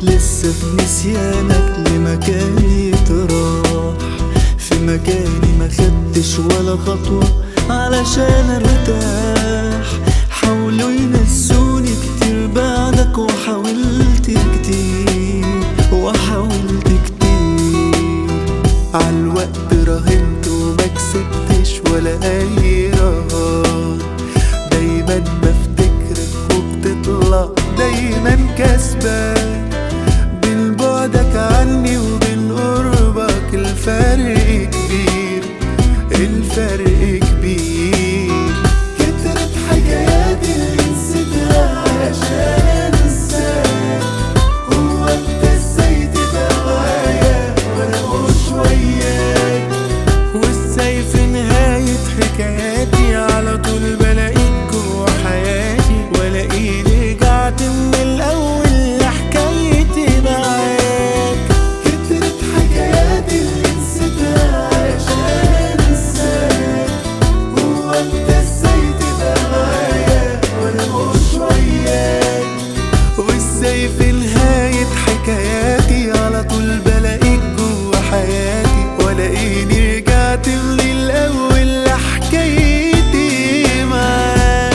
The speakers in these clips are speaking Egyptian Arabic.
لسه في نسيانك لمكاني تراح في مكاني ما خدتش ولا خطوة علشان ارتاح حاولوا ينسوني كتير بعدك وحاولت كتير وحاولت كتير عالوقت راهنت وما كسبتش ولا اي رهان دايما بفتكرك وبتطلع دايما كسبان بين بعدك عني وبين قربك الفرق كبير الفرق كبير كترت حكاياتي اللي نسيتها عشان انساك هو انت ازاي تبقى معايا وانا مش وياك وازاي في نهاية حكاياتي على طول بلاقيك جوا حياتي والاقيني رجعت من الاول لحكايتي معاك كترت حكاياتي اللي نسيتها عشان انساك هو انت ازاي تبقى معايا وانا مش وياك وازاي في نهاية حكاياتي على طول بلاقيك جوا حياتي والاقيني رجعت من الاول لحكايتي معاك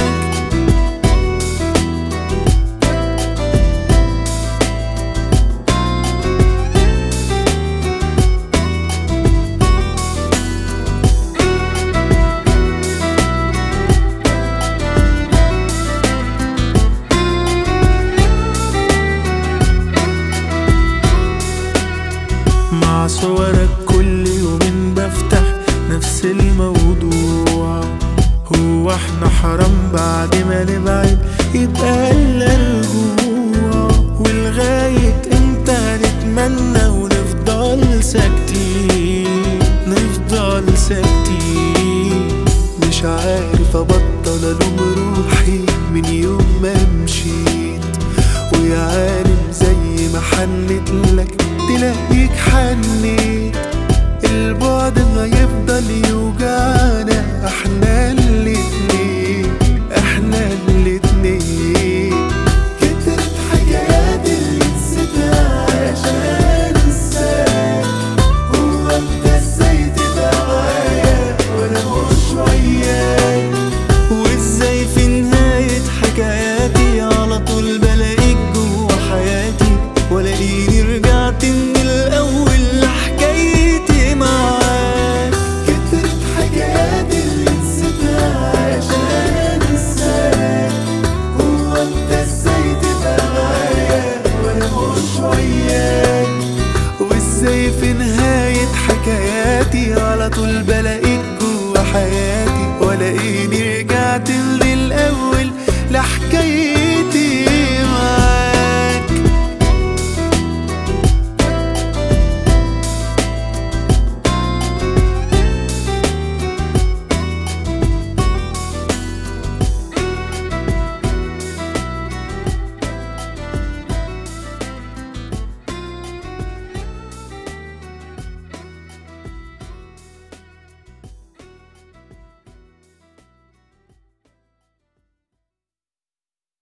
مع صورك كل يوم بفتح نفس الموضوع هو احنا حرام بعد ما نبعد يبقى إلا الجوع ولغاية امتى نتمنى ونفضل ساكتين نفضل ساكتين مش عارف ابطل الوم روحي من يوم ما مشيت ويا عالم زي ما حنت لك تلاقيك حنيت البعد ما يفضل يوجعنا احنا الاتنين احنا الاتنين كترت حكاياتي اللي نسيتها عشان انساك هو انت ازاي تبقى معايا وانا مش وياك وازاي في نهاية حكاياتي على طول بلاقيك جوا حياتي والاقيني رجعت من الاول لحكايتي معاك كترت حكاياتي اللي نسيتها عشان انساك هو انت ازاي تبقى معايا وانا مش وياك وازاي في نهاية حكاياتي على طول بلاقي